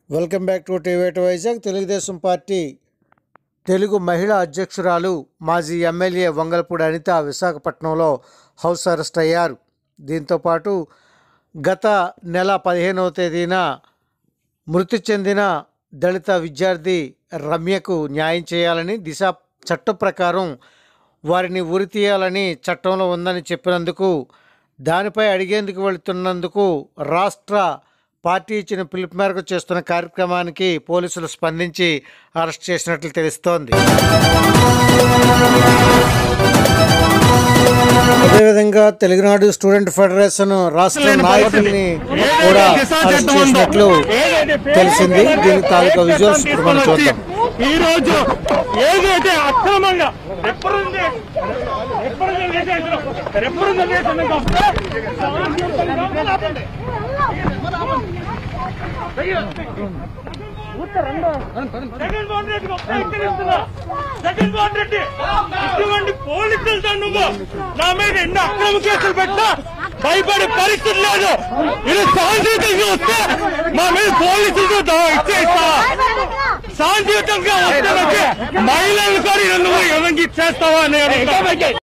Welcome back to టీవేట్ Vizag Telugu Desam party Telugu Mahila అధ్యక్షురాలు మాజీ ఎమ్మెల్యే వంగలపూడి అనిత విశాఖపట్నంలో హౌస్ అరెస్ట్ అయ్యారు దీంతోపాటు గత నెల పదిహేనవ తేదీన మృతి చెందిన దళిత విద్యార్థి రమ్యకు న్యాయం చేయాలని దిశ చట్టం ప్రకారం వారిని ఉరి తీయాలని చట్టంలో ఉందని చెప్పినందుకు దానిపై అడిగేందుకు వెళుతున్నందుకు రాష్ట్ర పార్టీ ఇచ్చిన పిలుపు మేరకు చేస్తున్న కార్యక్రమానికి పోలీసులు స్పందించి అరెస్ట్ చేసినట్లు తెలుస్తోంది అదేవిధంగా తెలుగునాడు స్టూడెంట్ ఫెడరేషన్ రాష్ట్ర నాయకుల్ని కూడా అరెస్ట్ చేసినట్లు తెలిసింది దీని తాలూకా విజువల్స్ ఇప్పుడు మనం చూద్దాం ఈ రోజు ఏదైతే అక్రమంగా రిప్రజెంట్ జగన్మోహన్ రెడ్డి గొప్ప ఎక్కిరిస్తున్నా జగన్మోహన్ రెడ్డి ఇటువంటి పోలీసులతో నువ్వు నా మీద ఎన్ని అక్రమ కేసులు పెట్టా భయపడే పరిస్థితి లేదు ఇది శాంతియుతంగా వస్తే మా మీద పోలీసులతో ఇచ్చేస్తా శాంతియుతంగా వస్తే మహిళలు కూడా నువ్వు ఎవరికి ఇచ్చేస్తావా అని అడుగుతా.